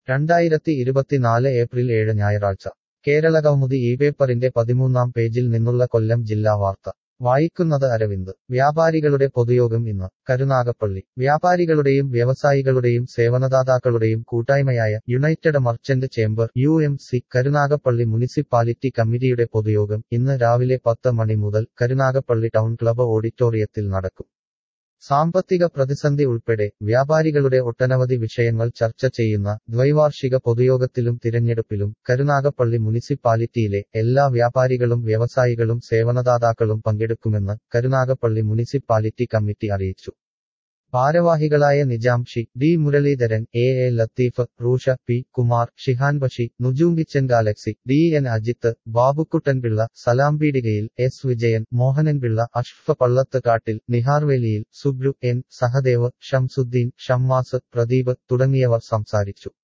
രണ്ടായിരത്തി ഇരുപത്തിനാല് ഏപ്രിൽ ഏഴ് ഞായറാഴ്ച കേരളകൗമുദി ഈ പേപ്പറിന്റെ പതിമൂന്നാം പേജിൽ നിന്നുള്ള കൊല്ലം ജില്ലാ വാർത്ത വായിക്കുന്നത് അരവിന്ദ് വ്യാപാരികളുടെ പൊതുയോഗം ഇന്ന് കരുനാഗപ്പള്ളി വ്യാപാരികളുടെയും വ്യവസായികളുടെയും സേവനദാതാക്കളുടെയും കൂട്ടായ്മയായ united merchant chamber U M C Karunagappally municipality കമ്മിറ്റിയുടെ പൊതുയോഗം ഇന്ന് രാവിലെ പത്ത് മണി മുതൽ കരുനാഗപ്പള്ളി ടൗൺ ക്ലബ് ഓഡിറ്റോറിയത്തിൽ നടക്കും സാമ്പത്തിക പ്രതിസന്ധി ഉൾപ്പെടെ വ്യാപാരികളുടെ ഒട്ടനവധി വിഷയങ്ങൾ ചർച്ച ചെയ്യുന്ന ദ്വൈവാർഷിക പൊതുയോഗത്തിലും തിരഞ്ഞെടുപ്പിലും കരുനാഗപ്പള്ളി മുനിസിപ്പാലിറ്റിയിലെ എല്ലാ വ്യാപാരികളും വ്യവസായികളും സേവനദാതാക്കളും പങ്കെടുക്കുമെന്ന് കരുനാഗപ്പള്ളി മുനിസിപ്പാലിറ്റി കമ്മിറ്റി അറിയിച്ചു ഭാരവാഹികളായ Nizamshi D Muraleedharan A A Latheef Roosha P Kumar Shihan Bashi Nujoom kitchen galaxy D N Ajith Babukuttanpillai സലാംപീടികയിൽ എസ് വിജയൻ മോഹനൻപിള്ള അഷ്ഫ പള്ളത്തുകാട്ടിൽ നിഹാർവേലിയിൽ സുബ്രു എൻ സഹദേവ് ഷംസുദ്ദീൻ ഷമ്മാസ് പ്രദീപ് തുടങ്ങിയവർ സംസാരിച്ചു